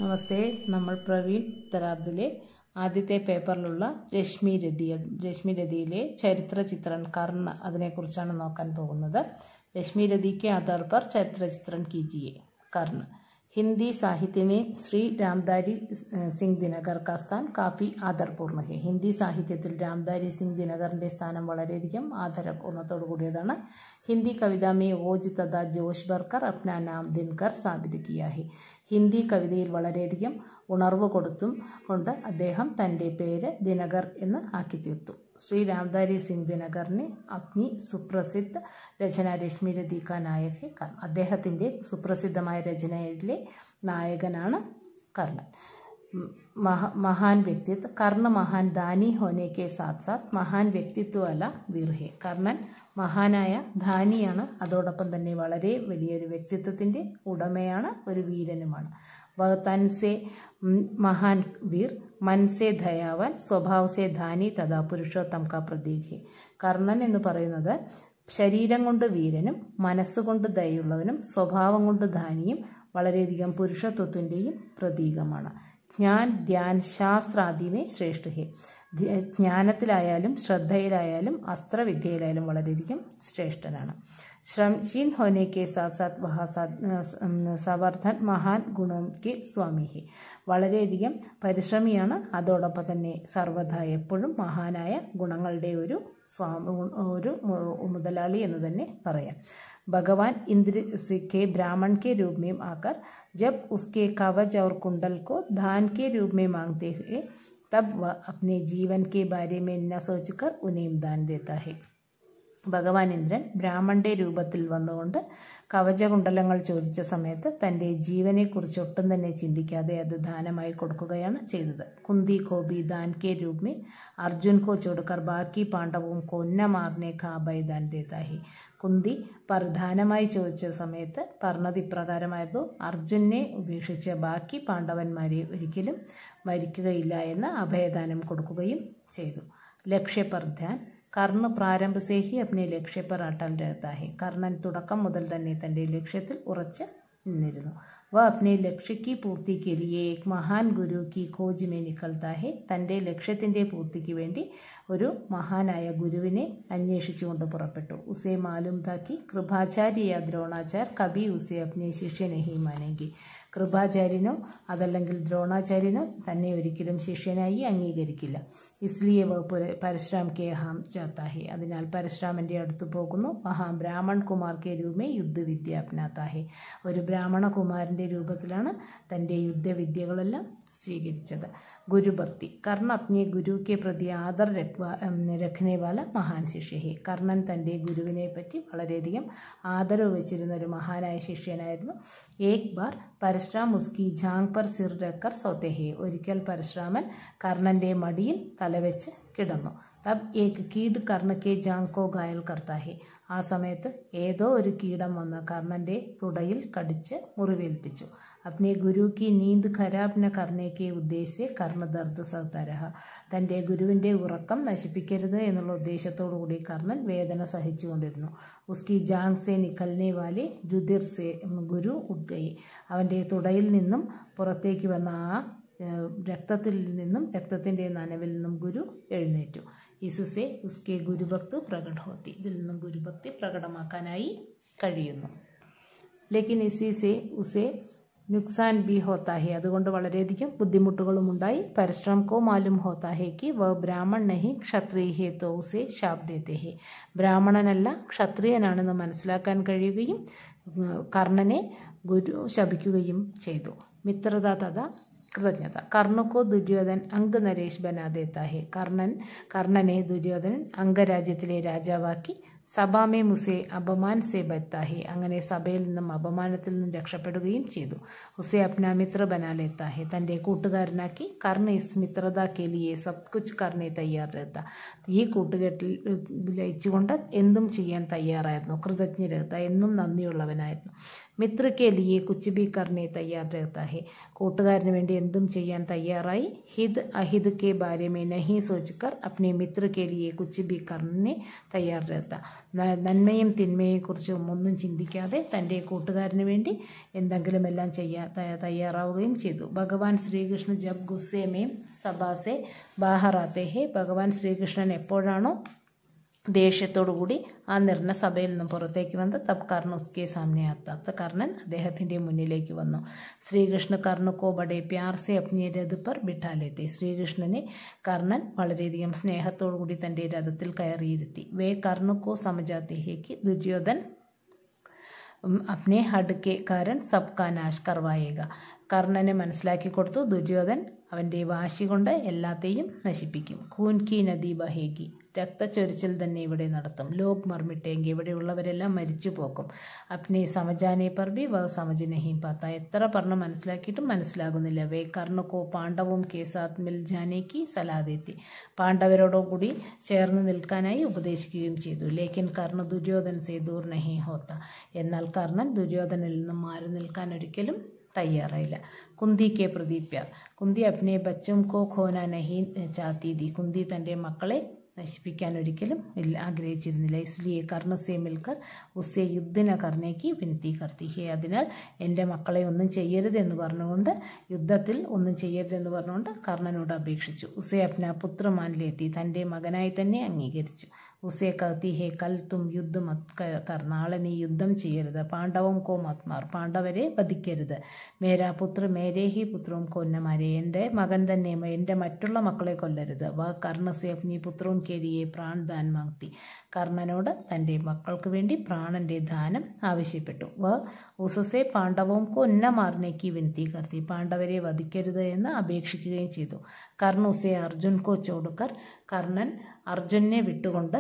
നമസ്തേ നമ്മൾ പ്രവീൺ ഉത്തരാർദിലെ ആദ്യത്തെ പേപ്പറിലുള്ള രശ്മി രതി രശ്മി രതിയിലെ ചരിത്ര ചിത്രൺ കർണ അതിനെക്കുറിച്ചാണ് നോക്കാൻ പോകുന്നത് രശ്മി രതി के आधार पर चरित्र चित्रण कीजिए कर्ण हिंदी साहित्य में श्री रामदारी സിംഗ് ദിനകർ का സ്ഥാൻ കാഫി ആദർപൂർണ്ണ ഹെ ഹിന്ദി സാഹിത്യത്തിൽ രാംദാരി സിംഗ് ദിനകറിന്റെ സ്ഥാനം വളരെയധികം ആദരപൂർണ്ണത്തോടു കൂടിയതാണ് ഹിന്ദി കവിത മേ ഓജ് തഥാ ജോഷ് ബർക്കർ അപ്ന നാം ദിൻകർ സാബിത് കിയ ഹെ ഹിന്ദി കവിതയിൽ വളരെയധികം ഉണർവ് കൊടുത്തും കൊണ്ട് അദ്ദേഹം തൻ്റെ പേര് ദിനകർ എന്ന് ആക്കി തീർത്തു ശ്രീ രാംദാരി സിംഗ് ദിനകറിനെ അഗ്നി സുപ്രസിദ്ധ രചന രശ്മി രതി കാ നായക് കർണൻ അദ്ദേഹത്തിൻ്റെ സുപ്രസിദ്ധമായ രചനയിലെ നായകനാണ് കർണൻ മഹാ മഹാൻ വ്യക്തിത്വ കർണ മഹാൻ ദാനി ഹോനെ കെ സാത്ത് സാത്ത് മഹാൻ വ്യക്തിത്വ അല്ല വീർഹെ കർണൻ മഹാനായ ധാനിയാണ് അതോടൊപ്പം തന്നെ വളരെ വലിയൊരു വ്യക്തിത്വത്തിൻ്റെ ഉടമയാണ് ഒരു വീരനുമാണ് വഹ തൻ സെ മഹാൻ വീർ മൻ സെ ദയാവാൻ സ്വഭാവ സെ ധാനി തഥാ പുരുഷോത്തം കാ പ്രതീക് കർണൻ എന്ന് പറയുന്നത് ശരീരം കൊണ്ട് വീരനും മനസ്സുകൊണ്ട് ദയുള്ളവനും സ്വഭാവം കൊണ്ട് ധാനിയും വളരെയധികം പുരുഷത്വത്തിൻ്റെയും പ്രതീകമാണ് ജ്ഞാൻ ധ്യാൻ ശാസ്ത്രാദിമേ ശ്രേഷ്ഠ ഹേ ജ്ഞാനത്തിലായാലും ശ്രദ്ധയിലായാലും അസ്ത്രവിദ്യയിലായാലും വളരെയധികം ശ്രേഷ്ഠനാണ് ശ്രംശീൻ ഹോനെ കെ സാത്ത് സാത്ത് വഹ സവർദ്ധൻ മഹാൻ ഗുണം കെ സ്വാമി ഹെ വളരെയധികം പരിശ്രമിയാണ് അതോടൊപ്പം തന്നെ സർവ്വത എപ്പോഴും മഹാനായ ഗുണങ്ങളുടെ ഒരു സ്വാമി ഒരു മുതലാളി എന്ന് തന്നെ പറയാം भगवान इंद्र के ब्राह्मण के रूप में आकर जब उसके कवच और कुंडल को धान के रूप में मांगते हुए तब वह अपने जीवन के बारे में न सोचकर उन्हें दान देता है ഭഗവാൻ ഇന്ദ്രൻ ബ്രാഹ്മണന്റെ രൂപത്തിൽ വന്നുകൊണ്ട് കവചകുണ്ടലങ്ങൾ ചോദിച്ച സമയത്ത് തൻ്റെ ജീവനെക്കുറിച്ച് ഒട്ടും തന്നെ ചിന്തിക്കാതെ അത് ദാനമായി കൊടുക്കുകയാണ് ചെയ്തത് കുന്തി കോബി ദാൻ കെ രൂപമേ അർജുൻ കോ ചോടുക്കർ ബാക്കി പാണ്ഡവും കൊന്ന മാറിനെ കാ ബൈദാൻ ദേതാഹി കുന്തി പ്രധാനമായി ചോദിച്ച സമയത്ത് പറഞ്ഞത് ഇപ്രകാരമായിരുന്നു അർജുനെ ഉപേക്ഷിച്ച് ബാക്കി പാണ്ഡവന്മാരെ ഒരിക്കലും മരിക്കുകയില്ല എന്ന് അഭയദാനം കൊടുക്കുകയും ചെയ്തു ലക്ഷ്യപർധ്യാൻ കർണ പ്രാരംഭ സേ ഹി അപ്നെ ലക്ഷ്യ पर अटल रहता है കർണൻ തുടക്കം മുതൽ തന്നെ തൻ്റെ ലക്ഷ്യത്തിൽ ഉറച്ച് നിന്നിരുന്നു വ അപ്നെ ലക്ഷ്യ की പൂർത്തി के लिए एक महान गुरु की खोज में निकलता है തൻ്റെ ലക്ഷ്യത്തിൻ്റെ പൂർത്തിക്ക് വേണ്ടി ഒരു മഹാനായ ഗുരുവിനെ അന്വേഷിച്ചുകൊണ്ട് പുറപ്പെട്ടു ഉസേ മാലൂം താക്കി കൃപാചാര്യ യാ ദ്രോണാചാർ കവി ഉസേ അപ്നെ ശിഷ്യ നഹി മാനെങ്കി കൃപാചാര്യനോ അതല്ലെങ്കിൽ ദ്രോണാചാര്യനോ തന്നെ ഒരിക്കലും ശിഷ്യനായി അംഗീകരിക്കില്ല ഇസ്ലിയെ പരശുരാം കെ ഹാം ചാത്താഹെ അതിനാൽ പരശുരാമൻ്റെ അടുത്ത് പോകുന്നു മഹാം ബ്രാഹ്മൺ കുമാർ കെ രൂപേ യുദ്ധവിദ്യ അപ്നാത്താഹെ ഒരു ബ്രാഹ്മണ കുമാരൻ്റെ രൂപത്തിലാണ് തൻ്റെ യുദ്ധവിദ്യകളെല്ലാം സ്വീകരിച്ചത് ഗുരുഭക്തി കർണ അപ്നെ ഗുരു കെ പ്രതി ആദർ രഖ്നെ വാല മഹാൻ ശിഷ്യ ഹെ കർണൻ തൻ്റെ ഗുരുവിനെ പറ്റി വളരെയധികം ആദരവ് വെച്ചിരുന്ന ഒരു മഹാനായ ശിഷ്യനായിരുന്നു ഏക് ബാർ പരശുരാം ഉസ്കി ജാങ് പർ സിർ രക്കർ സോത്തെ ഹെ ഒരിക്കൽ പരശുരാമൻ കർണൻ്റെ മടിയിൽ തലവെച്ച് കിടന്നു തബ് ഏക് കീട് കർണക്കെ ജാങ് കോ ഗായൽ കർത്താ ഹെ ആ സമയത്ത് ഏതോ ഒരു കീടം വന്ന് കർണൻ്റെ തുടയിൽ കടിച്ച് മുറിവേൽപ്പിച്ചു अपने ഗുരു की നീന്ത് ഖരാബ് ന കർണേ കെ ഉദ്ദേശിച്ച് കർണദർദ് സത്തരഹ തൻ്റെ ഗുരുവിൻ്റെ ഉറക്കം നശിപ്പിക്കരുത് എന്നുള്ള ഉദ്ദേശത്തോടു കൂടി കർണൻ വേദന സഹിച്ചുകൊണ്ടിരുന്നു ഉസ്കി ജാങ് സെ നിക്കൽനെ വാലെ രുദിർ സെ ഗുരു ഉഡ്ഗയി അവൻ്റെ തുടയിൽ നിന്നും പുറത്തേക്ക് വന്ന ആ രക്തത്തിൽ നിന്നും രക്തത്തിൻ്റെ നനവിൽ നിന്നും ഗുരു എഴുന്നേറ്റു ഇസുസെ ഉസ്കെ ഗുരുഭക്ത് പ്രകട ഹോത്തി ഇതിൽ നിന്നും ഗുരുഭക്തി പ്രകടമാക്കാനായി കഴിയുന്നു ലേക്കിൻ ഇസിസെ ഉസെ നുക്സാൻ ബി ഹോത്താ ഹെ അതുകൊണ്ട് വളരെയധികം ബുദ്ധിമുട്ടുകളും ഉണ്ടായി പരിശ്രമം കോ മാലൂം ഹോത്താ ഹെ കി വ ബ്രാഹ്മൺ നഹി ക്ഷത്രിയ ഹെ തോ ഉസെ ശാപ് ദേത്തെ ഹെ ബ്രാഹ്മണനല്ല ക്ഷത്രിയനാണെന്ന് മനസ്സിലാക്കാൻ കഴിയുകയും കർണനെ ഗുരു ശപിക്കുകയും ചെയ്തു മിത്രത തഥ കൃതജ്ഞത കർണക്കോ ദുര്യോധൻ അംഗ നരേഷ് ബനാദേത്ത ഹെ കർണൻ കർണനെ ദുര്യോധനൻ അംഗരാജ്യത്തിലെ രാജാവാക്കി സഭാമേ മുസെ അപമാൻ സെ ബത്താഹെ അങ്ങനെ സഭയിൽ നിന്നും അപമാനത്തിൽ നിന്നും രക്ഷപ്പെടുകയും ചെയ്തു ഉസെ അപ്ന മിത്ര ബനാലേത്താഹെ തൻ്റെ കൂട്ടുകാരനാക്കി കർണ ഇസ് മിത്രത കെലിയെ സബ് കുച്ച് കർണെ തയ്യാറെത്ത ഈ കൂട്ടുകെട്ടിൽ ലയിച്ചുകൊണ്ട് എന്തും ചെയ്യാൻ തയ്യാറായിരുന്നു കൃതജ്ഞരത്ത എന്നും നന്ദിയുള്ളവനായിരുന്നു മിത്ര കെ ലിയെ കുച്ച് ബി കർണെ തയ്യാർ രഹത്ത ഹെ കൂട്ടുകാരന് വേണ്ടി എന്തും ചെയ്യാൻ തയ്യാറായി ഹിത് അഹിത് കെ ബാരെ മേ നഹി സോച്ച്കർ അപ്നെ മിത്ര കെ ലിയെ കുച്ച് ബി കർണെ തയ്യാർ രഹത്ത നന്മയും തിന്മയെക്കുറിച്ചും ഒന്നും ചിന്തിക്കാതെ തൻ്റെ കൂട്ടുകാരന് വേണ്ടി എന്തെങ്കിലും എല്ലാം ചെയ്യാൻ തയ്യാറാവുകയും ചെയ്തു ഭഗവാൻ ശ്രീകൃഷ്ണൻ ജബ് ഗുസ്സേമേം സഭാസെ ബാഹറാത്തെ ഹെ ഭഗവാൻ ശ്രീകൃഷ്ണൻ എപ്പോഴാണോ ദേഷ്യത്തോടുകൂടി ആ നിർണ സഭയിൽ നിന്നും പുറത്തേക്ക് വന്ന് തബ് കർണ ഉസ്കെ സാമനെ ആത്ത കർണൻ അദ്ദേഹത്തിൻ്റെ മുന്നിലേക്ക് വന്നു ശ്രീകൃഷ്ണ കർണക്കോ ബഡേ പ്യാർ സെ അപ്നി രഥ പർ ബിഠാലെത്തി ശ്രീകൃഷ്ണനെ കർണൻ വളരെയധികം സ്നേഹത്തോടുകൂടി തൻ്റെ രഥത്തിൽ കയറിയിരുത്തി വേ കർണക്കോ സമജാത്തെ ഹേക്ക് ദുര്യോധൻ അപ്നെ ഹഡ് കെ കാരൻ സബ്കാ നാശ് കർവായേക കർണനെ മനസ്സിലാക്കി കൊടുത്തു ദുര്യോധൻ അവൻ്റെ വാശി കൊണ്ട് എല്ലാത്തെയും നശിപ്പിക്കും ഖൂൻ കി നദി ബഹേഗി രക്തച്ചൊരിച്ചിൽ തന്നെ ഇവിടെ നടത്തും ലോക് മർമിട്ടേങ്കി ഇവിടെയുള്ളവരെല്ലാം മരിച്ചു പോക്കും അപ്നെ സമജാനെ പർ ബി വ സമജ് നഹീം പാത്ത എത്ര പറഞ്ഞ് മനസ്സിലാക്കിയിട്ടും മനസ്സിലാകുന്നില്ല വേ കർണക്കോ പാണ്ഡവും കേസാത് മിൽ ജാനേക്ക് സലാതെത്തി പാണ്ഡവരോടും കൂടി ചേർന്ന് നിൽക്കാനായി ഉപദേശിക്കുകയും ചെയ്തു ലേക്കിൻ കർണ ദുര്യോധൻ സേ ദൂർ നഹി ഹോത്ത എന്നാൽ കർണൻ ദുര്യോധനിൽ നിന്നും മാറി നിൽക്കാൻ ഒരിക്കലും തയ്യാറായില്ല കുന്തി കെ പ്രതി പ്യാർ കുന്തി അപ്നെ ബച്ചും കോ ഖോന നഹി ചാത്തി ദി കുന്തി തൻ്റെ മക്കളെ നശിപ്പിക്കാൻ ഒരിക്കലും ഇല്ല ആഗ്രഹിച്ചിരുന്നില്ല ഇസ്ലിയെ കർണ സേ മിൽക്കർ ഉസ്സെ യുദ്ധന കർണേക്ക് വിനത്തി കർത്തി ഹേ അതിനാൽ എൻ്റെ മക്കളെ ഒന്നും ചെയ്യരുത് എന്ന് പറഞ്ഞുകൊണ്ട് യുദ്ധത്തിൽ ഒന്നും ചെയ്യരുത് എന്ന് പറഞ്ഞുകൊണ്ട് കർണനോട് അപേക്ഷിച്ചു ഉസെ അപ്ന പുത്രമാനിലെത്തി തൻ്റെ മകനായി തന്നെ അംഗീകരിച്ചു ഉസേ കത്തി ഹേ കൽ തും യുദ്ധ മത് കർ നാളെ നീ യുദ്ധം ചെയ്യരുത് പാണ്ഡവം കോ മത്മാർ പാണ്ഡവരെ വധിക്കരുത് മേരാ പുത്ര മേരേ ഹി പുത്രവും കൊന്നമാരെ എൻ്റെ മകൻ തന്നെ എൻ്റെ മറ്റുള്ള മക്കളെ കൊല്ലരുത് വ കർണസെ അപ്നി പുത്രവും കേരിയെ പ്രാൺ ദാൻ മാങ്തി കർണനോട് തൻ്റെ മക്കൾക്ക് വേണ്ടി പ്രാണന്റെ ദാനം ആവശ്യപ്പെട്ടു വ ഉസസെ പാണ്ഡവവും കൊന്ന മാറിനേക്ക് വിനത്തി കർത്തി പാണ്ഡവരെ വധിക്കരുത് എന്ന് അപേക്ഷിക്കുകയും ചെയ്തു കർണ ഉസെ അർജുൻ കോ ചോടുക്കർ കർണൻ അർജുനെ വിട്ടുകൊണ്ട്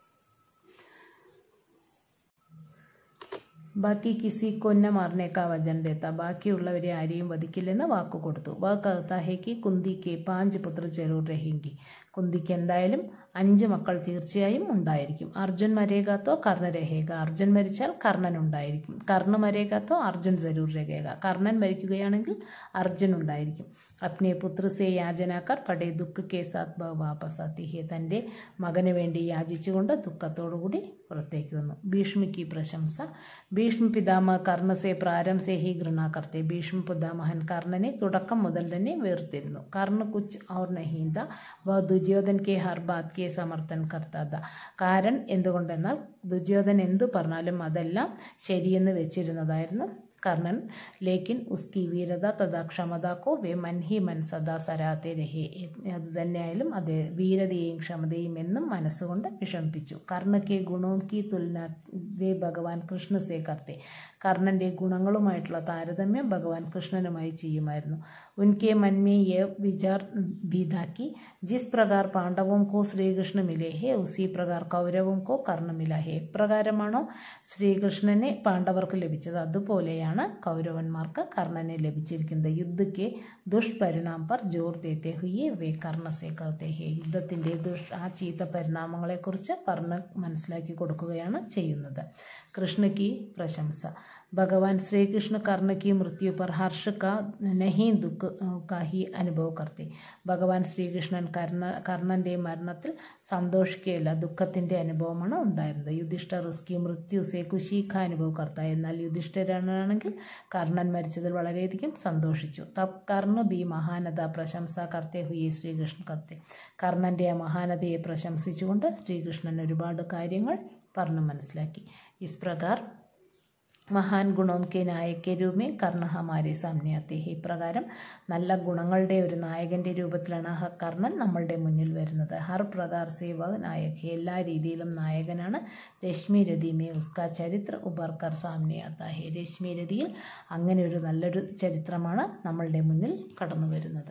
ബാക്കി കിസി കൊന്ന മാറിനേക്കാ വചൻ ദേത്ത ബാക്കിയുള്ളവരെ ആരെയും വധിക്കില്ലെന്ന് വാക്കു കൊടുത്തു വാ കഹത്താഹേക്ക് കുന്തിക്ക് പാഞ്ച് പുത്ര ചെറൂർ രഹിങ്കി കുന്തിക്ക് എന്തായാലും അഞ്ച് മക്കൾ തീർച്ചയായും ഉണ്ടായിരിക്കും അർജുൻ മരേകാത്തോ കർണ രഹേക അർജുൻ മരിച്ചാൽ കർണൻ ഉണ്ടായിരിക്കും കർണ മരേകാത്തോ അർജുൻ ജരൂർ രഹേക കർണൻ മരിക്കുകയാണെങ്കിൽ അർജുൻ ഉണ്ടായിരിക്കും അപ്നെ പുത്രസെ യാചനാക്കർ പടേ ദുഃഖ കെ സാത്ത് വാപസ് ആത്തിഹെ തൻ്റെ മകന് വേണ്ടി യാചിച്ചുകൊണ്ട് ദുഃഖത്തോടുകൂടി പുറത്തേക്ക് വന്നു ഭീഷ്മിക്ക് പ്രശംസ ഭീഷ്മ പിതാമഹ കർണസെ പ്രാരംസെ ഹി ഗൃണ കർത്തെ ഭീഷ്മ പിതാമഹൻ കർണനെ തുടക്കം മുതൽ തന്നെ വേർതിരുന്നു കർണ കുച്ച് ഔർ നഹീന്ത വ ദുര്യോധൻ കെ ഹർ ബാത് കെ സമർത്ഥൻ കർത്താത കാരണം എന്തുകൊണ്ടെന്നാൽ ദുര്യോധൻ എന്തു പറഞ്ഞാലും അതെല്ലാം ശരിയെന്ന് വെച്ചിരുന്നതായിരുന്നു കർണൻ ലേക്കിൻ ഉസ്കി വീരത തഥാ ക്ഷമത കോ വേ മൻ ഹി മൻ സദാ സരാത്തെ രഹേ അത് തന്നെയായാലും അത് വീരതയെയും ക്ഷമതയും എന്നും മനസ്സുകൊണ്ട് വിഷമിപ്പിച്ചു കർണക്കെ ഗുണവും കി തുലന വേ ഭഗവാൻ കൃഷ്ണ സേ കർത്തെ കർണന്റെ ഗുണങ്ങളുമായിട്ടുള്ള താരതമ്യം ഭഗവാൻ കൃഷ്ണനുമായി ചെയ്യുമായിരുന്നു ഉൻകെ മൻമേ യ വിചാർ ഭീതാക്കി ജിസ് പ്രകാർ പാണ്ഡവും കോ ശ്രീകൃഷ്ണ മിലേ ഹേ ഉസി പ്രകാർ കൗരവും കോ കർണ മില ഹേ എപ്രകാരമാണോ ശ്രീകൃഷ്ണനെ പാണ്ഡവർക്ക് ലഭിച്ചത് അതുപോലെയാണ് കൗരവന്മാർക്ക് കർണനെ ലഭിച്ചിരിക്കുന്നത് യുദ്ധക്കെ ദുഷ്പരിണാം പർ ജോർ തേത്തെ ഹുയെ വേ കർണസേ കൗത്തെ ഹേ യുദ്ധത്തിൻ്റെ ദുഷ് ആ ചീത്ത പരിണാമങ്ങളെക്കുറിച്ച് പറഞ്ഞ് മനസ്സിലാക്കി കൊടുക്കുകയാണ് ചെയ്യുന്നത് കൃഷ്ണയ്ക്ക് പ്രശംസ भगवान श्री कृष्ण कर्ण की मृत्यु पर हर्ष का नहीं दुख का ही അനുഭവ करते ഭഗവാൻ ശ്രീകൃഷ്ണൻ കർണ കർണന്റെ മരണത്തിൽ സന്തോഷിക്കുകയില്ല ദുഃഖത്തിന്റെ അനുഭവമാണ് ഉണ്ടായിരുന്നത് യുധിഷ്ഠർ ഉസ്കി മൃത്യു സേ കുശീഖ അനുഭവ കർത്ത എന്നാൽ യുധിഷ്ഠിരനാണെങ്കിൽ കർണൻ മരിച്ചതിൽ വളരെയധികം സന്തോഷിച്ചു തബ് കർണ ബി മഹാനത പ്രശംസ കർത്തെ ഹുയെ ശ്രീകൃഷ്ണ കർത്തെ കർണന്റെ ആ മഹാനതയെ പ്രശംസിച്ചുകൊണ്ട് ശ്രീകൃഷ്ണൻ ഒരുപാട് കാര്യങ്ങൾ പറഞ്ഞു മനസ്സിലാക്കി ഇസ് പ്രകാർ മഹാൻ ഗുണവും കെ നായക രൂപമേ കർണ ഹമാരെ സാമനെ ആത്തെ ഹേ ഇപ്രകാരം നല്ല ഗുണങ്ങളുടെ ഒരു നായകന്റെ രൂപത്തിലാണ് ഹ കർണൻ നമ്മളുടെ മുന്നിൽ വരുന്നത് ഹർ പ്രകാർ സേവ നായക് ഹേ എല്ലാ രീതിയിലും നായകനാണ് രശ്മി രതി മേ ഉസ്ക ചരിത്ര ഉബർക്കർ സാമനെ ആത്ത ഹേ രശ്മി രതിയിൽ അങ്ങനെ ഒരു നല്ലൊരു ചരിത്രമാണ് നമ്മളുടെ മുന്നിൽ കടന്നു വരുന്നത്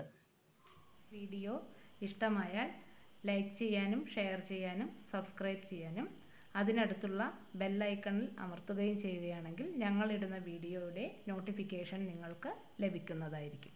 വീഡിയോ ഇഷ്ടമായാൽ ലൈക്ക് ചെയ്യാനും ഷെയർ ചെയ്യാനും സബ്സ്ക്രൈബ് ചെയ്യാനും അതിനടുത്തുള്ള ബെല്ലൈക്കണിൽ അമർത്തുകയും ചെയ്യുകയാണെങ്കിൽ ഞങ്ങളിടുന്ന വീഡിയോയുടെ നോട്ടിഫിക്കേഷൻ നിങ്ങൾക്ക് ലഭിക്കുന്നതായിരിക്കും